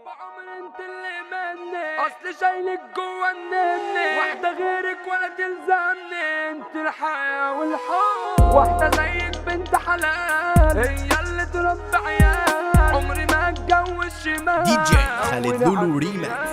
بعمر انت اللي مني اصل شايلك جوا النني واحدة غيرك ولا تلزمني انت الحياة والحب واحدة زيك بنت حلال هي اللي تربي عيال عمري ما اتجوز شمال دي جي خالد لولو ريماكس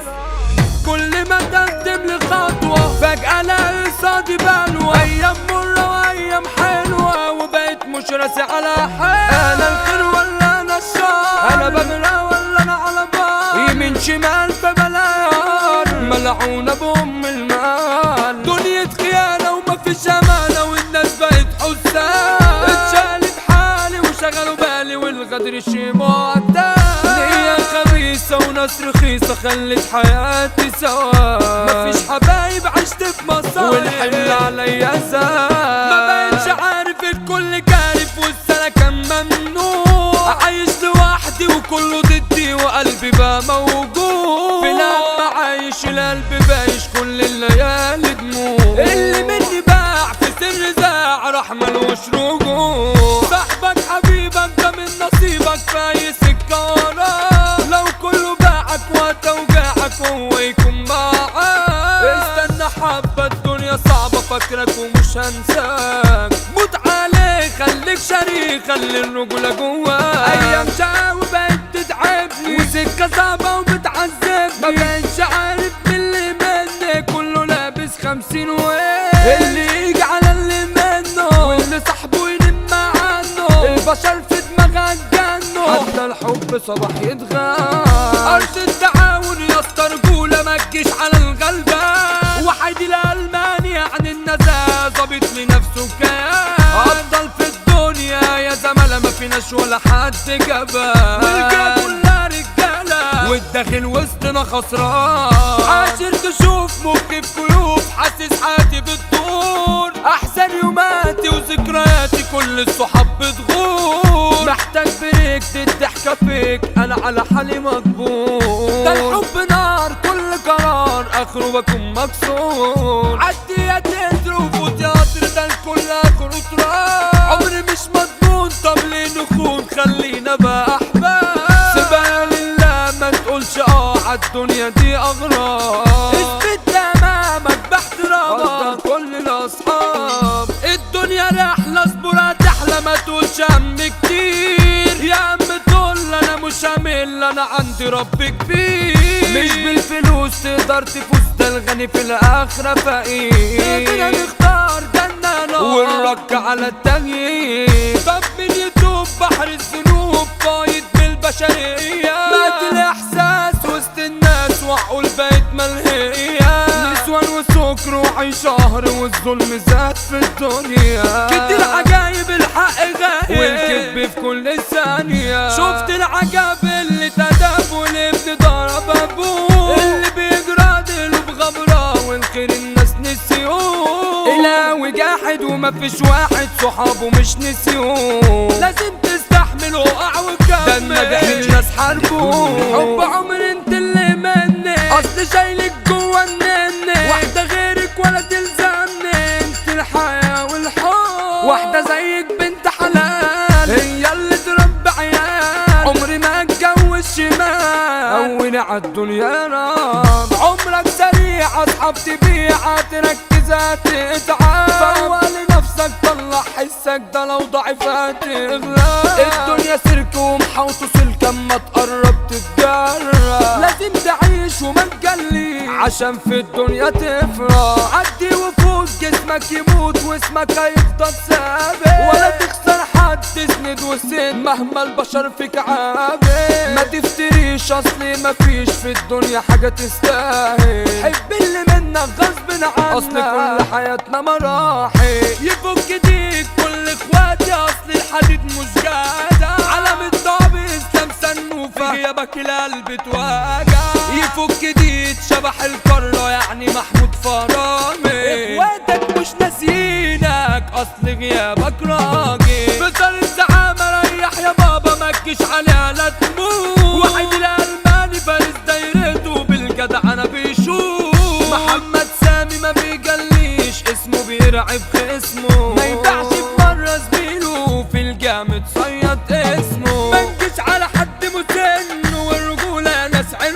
كل ما تقدم لي خطوة فجأة الاقي قصادي بلوى أيام مرة وأيام حلوة وبقيت مش راسي على حال أنا الخير ولا أنا الشر أنا بغرى ولا أنا على بار يمين شمال في بلايار ملعونة بأم المال دنيا خيانة وما فيش أمانة والناس بقت حسان اتشالت حالي وشغلوا بالي والغدر شي معدل نية خبيثة وناس رخيصة خلت حياتي سوا مفيش حبايب عشت في مصاري والحمل عليا زاد ما بقتش عارف الكل كارف والسنة كان ممنوع عايش لوحدي وكله ضدي وقلبي بقى موجود في لما عايش القلب بايش كل الليالي دموع اللي مني باع في سر زاع راح ملوش رجوع صاحبك حبيبك ده من نصيبك في اي سكة وراه لو كله باعك وتوجعك هو يكون معاك استنى حبة الدنيا صعبة فاكرك ومش هنساك موت عليك خليك شريك خلي الرجولة جواك ايام شقاوة بقت تتعبني وسكة صعبة وبتعذبني ما بقتش عارف من اللي مني كله لابس خمسين وين اللي يجي على اللي منه واللي صاحبه ينم عنه البشر في دماغها اتجنوا حتى الحب صباح يتغاب ارض التعاون يا اسطى رجوله ما تجيش على الغلبان وحيد الالماني عن النزاهه ظابط لنفسه كيان افضل في الدنيا يا زملاء ما فيناش ولا حد جبان والجا كلها رجاله والداخل وسطنا خسران عاشر تشوف مخي في كيوب حاسس حياتي بتدور احسن يوماتي وذكرياتي كل الصحاب بتغور محتاج بريك دي الضحكه فيك انا على حالي مجبور ده الحب نار كل قرار اخره بكون مكسور عدي يا تقدر وفوت يا قطر ده الكل اخره تراب عمري مش مضمون طب ليه نخون خلينا بقى احباب سيبها لله ما تقولش اه عالدنيا دي اغراب اثبت امامك باحترامك كل الاصحاب الدنيا رحله اصبر تحلى ما تقولش هم كتير يا عم تقول انا مش همل انا عندي رب كبير مش بالفلوس تقدر تفوز ده الغني في الاخره فقير بدنا نختار جنة ونرك على التغيير طب من يتوب بحر الذنوب فايد بالبشرية مات الإحساس وسط الناس وعقول بقت ملهية نسوان وسكر وعي شهر والظلم زاد في الدنيا كتير عجايب الحق غايب والكذب في كل ثانية شفت العجب اللي تداب والابن ضرب ابوه اللي بيجرى ديله بغبرة والخير الناس نسيوه الهوي جاحد ومفيش واحد صحابه مش نسيوه لازم تستحمل وقع وكمل ده النجاح الناس حاربوه حب عمر انت اللي مني اصل شايلك جوا النني واحدة غيرك ولا تلزمني انت الحياة والحب واحدة زيك بنت حلال هي اللي تربي عيال عمري ما اتجوز شمال هوني عالدنيا راب عمرك سريع اصحاب تبيع تركز هتتعب فوق لنفسك طلع حسك ده لو ضعف هتغلى الدنيا سيرك ومحوطه سلك اما تقرب تتجرى لازم تعيش وما تجلي عشان في الدنيا تفرح عدي وفوت جسمك يموت واسمك هيفضل ثابت ولا تخسر حد تسند وسند مهما البشر فيك عابد ما تفتريش اصلي مفيش في الدنيا حاجة تستاهل حب اللي منك غصب عنك اصل كل حياتنا مراحل يفك ديك كل اخواتي اصل الحديد مش جادة علم الضعب اسلام سنوفة غيابك القلب تواجع يفك ديك شبح القارة يعني محمود فرامي اخواتك مش ناسينك اصل غيابك راجل فطر الزعامة ريح يا بابا ما تجيش عليها لا تموت واحد الالماني فارس دايرته بالجدع انا بيشوف محمد سامي ما بيجليش اسمه بيرعب خصمه ما ينفعش في مرة زميله في الجامد صيد اسمه ما نجيش على حد مسن والرجولة ناس علم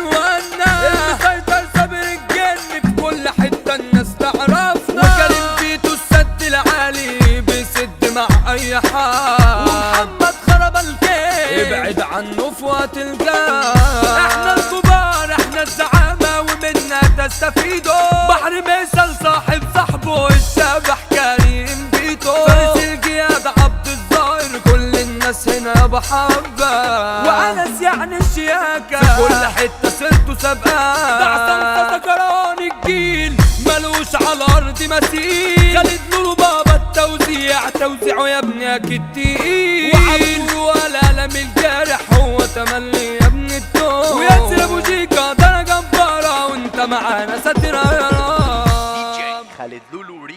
عنه في وقت الجاه احنا الكبار احنا الزعامة ومنا تستفيدوا بحر مثل صاحب صاحبه الشبح كريم بيتو فارس الجياد عبد الظاهر كل الناس هنا بحبة وانس يعني الشياكة في كل حتة سرته سابقة ده عصام سكران الجيل ملوش على الارض مثيل خالد لولو بابا التوزيع توزيعه يا ابني اكيد تقيل وعبدو ولا لم الجارح هو تملي يا ابن التوب وياسر ابو جيكا ده انا جبارة وانت معانا ساتر يا رب خالد لولو